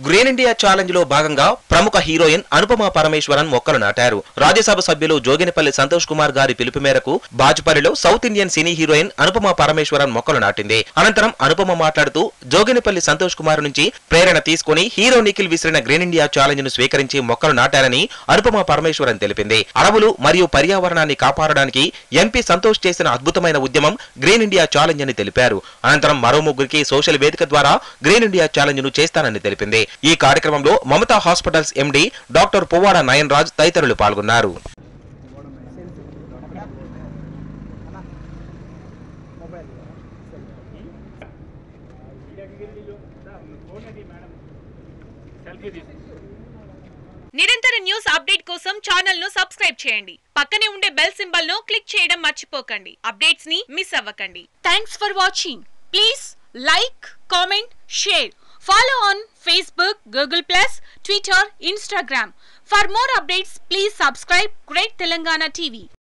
green India challenge లో భాగంగా ప్రముఖ హీరోయిన్ అనుపమ పరమేశ్వరన్ మొక్కలు నాటారు రాజ్యసభ సభ్యులు జోగినిపల్లి సంతోష్ కుమార్ గారి పిలుపు మేరకు బాచుపల్లిలో south Indian cine heroine Anupama Parameswaran మొక్కలు నాటింది అనంతరం అనుపమ మాట్లాడుతూ జోగినిపల్లి సంతోష్ కుమార్ నుంచి ప్రేరణ తీసుకుని హీరో నిఖిల్ విసిరిన గ్రీన్ ఇండియా ఛాలెంజ్ ను స్వీకరించి మొక్కలు నాటారని అనుపమ పరమేశ్వరన్ తెలిపింది అడవులు మరియు పర్యావరణాన్ని కాపాడడానికి ఎంపీ సంతోష్ చేసిన అద్భుతమైన ఉద్యమం గ్రీన్ ఇండియా ఛాలెంజ్ అని తెలిపారు అనంతరం మరో ముగ్గురికి సోషల్ వేదిక ద్వారా గ్రీన్ ఇండియా ఛాలెంజ్ ను చేస్తానని తెలిపింది ఈ కార్యక్రమంలో Mamata hospitals MD doctor Puvvada Nayan Raj తదితరులు పాల్గొన్నారు నిరంతర న్యూస్ అప్డేట్ కోసం ఛానల్ ను సబ్స్క్రైబ్ చేయండి పక్కనే ఉండే బెల్ సింబల్ ను క్లిక్ చేయడం మర్చిపోకండి అప్డేట్స్ ని మిస్ అవ్వకండి thanks for watching please like comment share follow on Facebook Google plus Twitter Instagram for more updates please subscribe great Telangana TV